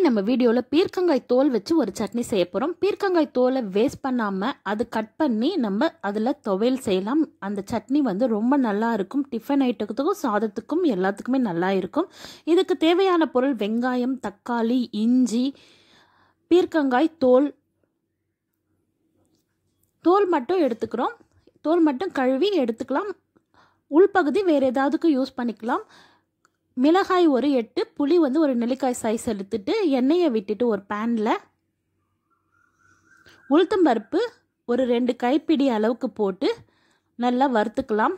நம்ம வீடியோவில் பீர்க்கங்காய் தோல் வச்சு ஒரு சட்னி செய்ய போகிறோம் பீர்க்கங்காய் தோலை வேஸ்ட் பண்ணாமல் அது கட் பண்ணி நம்ம அதில் துவையல் செய்யலாம் அந்த சட்னி வந்து ரொம்ப நல்லா இருக்கும் டிஃபன் ஐட்டத்துக்கும் சாதத்துக்கும் எல்லாத்துக்குமே நல்லா இருக்கும் இதுக்கு தேவையான பொருள் வெங்காயம் தக்காளி இஞ்சி பீர்க்கங்காய் தோல் தோல் மட்டும் எடுத்துக்கிறோம் தோல் மட்டும் கழுவி எடுத்துக்கலாம் உள்பகுதி வேறு ஏதாவதுக்கு யூஸ் பண்ணிக்கலாம் மிளகாய் ஒரு எட்டு புளி வந்து ஒரு நெல்லிக்காய் சைஸ் எடுத்துட்டு எண்ணெயை விட்டுட்டு ஒரு பேனில் உளுத்தம்பருப்பு ஒரு ரெண்டு கைப்பிடி அளவுக்கு போட்டு நல்லா வறுத்துக்கலாம்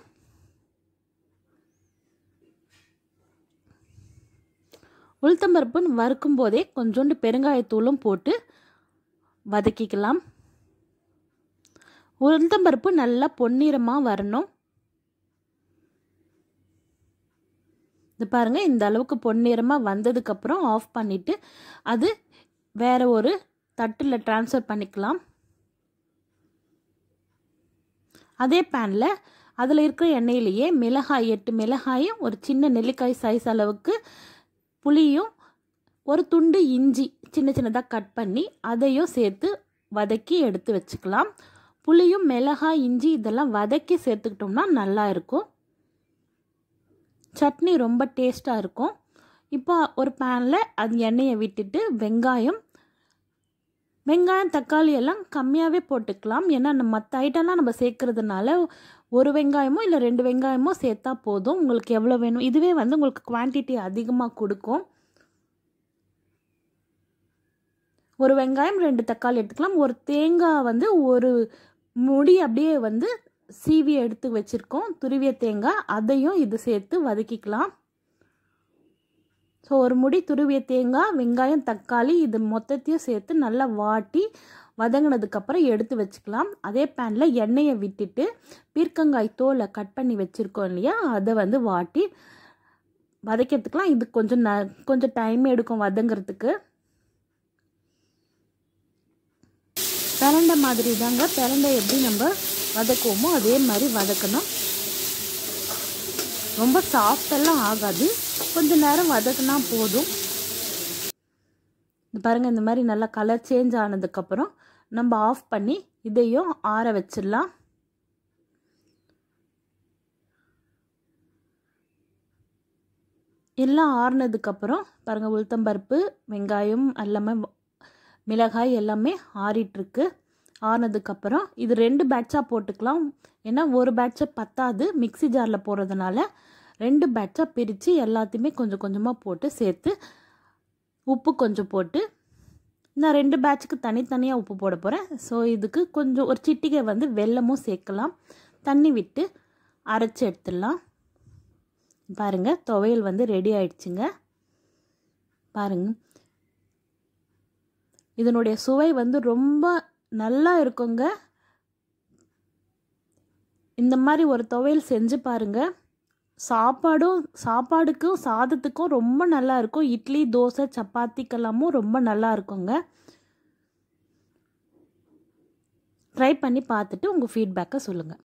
உளுத்தம்பருப்பு வறுக்கும் போதே கொஞ்சோண்டு பெருங்காயத்தூளும் போட்டு வதக்கிக்கலாம் உளுத்தம்பருப்பு நல்லா பொன்னிறமாக வரணும் இது பாருங்கள் இந்த அளவுக்கு பொன்னிறமாக வந்ததுக்கப்புறம் ஆஃப் பண்ணிவிட்டு அது வேறு ஒரு தட்டில் ட்ரான்ஸ்ஃபர் பண்ணிக்கலாம் அதே பேனில் அதில் இருக்கிற எண்ணெயிலேயே மிளகாய் எட்டு மிளகாயும் ஒரு சின்ன நெல்லிக்காய் சைஸ் அளவுக்கு புளியும் ஒரு துண்டு இஞ்சி சின்ன சின்னதாக கட் பண்ணி அதையும் சேர்த்து வதக்கி எடுத்து வச்சுக்கலாம் புளியும் மிளகாய் இஞ்சி இதெல்லாம் வதக்கி சேர்த்துக்கிட்டோம்னா நல்லா இருக்கும் சட்னி ரொம்ப டேஸ்ட்டாக இருக்கும் இப்போ ஒரு பேனில் அது எண்ணெயை விட்டுட்டு வெங்காயம் வெங்காயம் தக்காளி எல்லாம் கம்மியாகவே போட்டுக்கலாம் ஏன்னா நம்ம மற்ற ஐட்டம்லாம் நம்ம சேர்க்கறதுனால ஒரு வெங்காயமோ இல்லை ரெண்டு வெங்காயமோ சேர்த்தா போதும் உங்களுக்கு எவ்வளோ வேணும் இதுவே வந்து உங்களுக்கு குவான்டிட்டி அதிகமாக கொடுக்கும் ஒரு வெங்காயம் ரெண்டு தக்காளி எடுத்துக்கலாம் ஒரு தேங்காய் வந்து ஒரு முடி அப்படியே வந்து சீவி எடுத்து வச்சுருக்கோம் துருவிய தேங்காய் அதையும் இது சேர்த்து வதக்கிக்கலாம் ஸோ ஒரு முடி துருவிய தேங்காய் வெங்காயம் தக்காளி இது மொத்தத்தையும் சேர்த்து நல்லா வாட்டி வதங்கினதுக்கப்புறம் எடுத்து வச்சுக்கலாம் அதே பேனில் எண்ணெயை விட்டுட்டு பீர்க்கங்காய் தோலை கட் பண்ணி வச்சுருக்கோம் இல்லையா அதை வந்து வாட்டி வதக்கிறதுக்கெலாம் இது கொஞ்சம் ந கொஞ்சம் டைம் எடுக்கும் வதங்கிறதுக்கு பிரண்டை மாதிரி தாங்க பிரண்டை எப்படி நம்ம வதக்குவோமோ அதே மாதிரி வதக்கணும் ரொம்ப சாஃப்டெல்லாம் ஆகாது கொஞ்சம் நேரம் வதக்குனா போதும் பாருங்கள் இந்த மாதிரி நல்லா கலர் சேஞ்ச் ஆனதுக்கப்புறம் நம்ம ஆஃப் பண்ணி இதையும் ஆற வச்சிடலாம் எல்லாம் ஆறுனதுக்கப்புறம் பாருங்கள் உளுத்தம்பருப்பு வெங்காயம் எல்லாமே மிளகாய் எல்லாமே ஆறிட்டுருக்கு ஆறினதுக்கப்புறம் இது ரெண்டு பேட்சாக போட்டுக்கலாம் ஏன்னா ஒரு பேட்சை பத்தாது மிக்சி ஜாரில் போடுறதுனால ரெண்டு பேட்சாக பிரித்து எல்லாத்தையுமே கொஞ்சம் கொஞ்சமாக போட்டு சேர்த்து உப்பு கொஞ்சம் போட்டு நான் ரெண்டு பேட்சுக்கு தனித்தனியாக உப்பு போட போகிறேன் ஸோ இதுக்கு கொஞ்சம் ஒரு சிட்டிகை வந்து வெல்லமும் சேர்க்கலாம் தண்ணி விட்டு அரைச்சி எடுத்துடலாம் பாருங்கள் துவையல் வந்து ரெடி ஆயிடுச்சுங்க பாருங்கள் இதனுடைய சுவை வந்து ரொம்ப நல்லா இருக்குங்க இந்த மாதிரி ஒரு துவையல் செஞ்சு பாருங்கள் சாப்பாடும் சாப்பாடுக்கும் சாதத்துக்கும் ரொம்ப நல்லா இருக்கும் இட்லி தோசை சப்பாத்திக்கெல்லாமும் ரொம்ப நல்லா இருக்குங்க ட்ரை பண்ணி பார்த்துட்டு உங்கள் ஃபீட்பேக்கை சொல்லுங்கள்